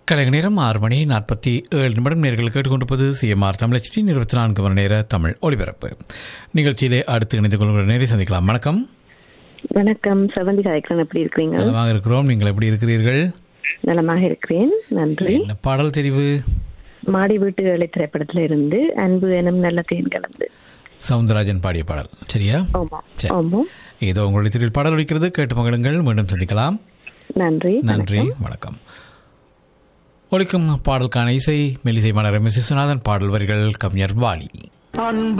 கலைஞர் நேரம் ஆறு மணி நாற்பத்தி ஏழு நிமிடம் நேர்கள் கேட்டுக்கொண்டிருப்பது சிஎம்ஆர் தமிழச்சி இருபத்தி நான்கு மணி நேர தமிழ் ஒளிபரப்பு நிகழ்ச்சியிலே அடுத்து இணைந்து கொள்கிற நேரை சந்திக்கலாம் வணக்கம் வணக்கம் செவந்தி காய்க்கன் எப்படி இருக்கிறீங்க நலமாக இருக்கிறோம் நீங்கள் எப்படி இருக்கிறீர்கள் நலமாக இருக்கிறேன் நன்றி என்ன பாடல் தெரிவு மாடி வீட்டு வேலை திரைப்படத்துல இருந்து அன்பு எனும் நல்ல தேன் கலந்து சவுந்தரராஜன் பாடிய பாடல் சரியா ஆமா சரி. ஆமா ஏதோ உங்களுடைய திரியில் பாடல் ஒலிக்கிறது கேட்டு மகிழுங்கள் மீண்டும் சந்திக்கலாம் நன்றி நன்றி வணக்கம் ஒலிக்கும் பாடலுக்கான இசை மெல்லிசை மலர் எம் எஸ் விஸ்வநாதன் பாடல் வரிகள் கவிஞர் வாலி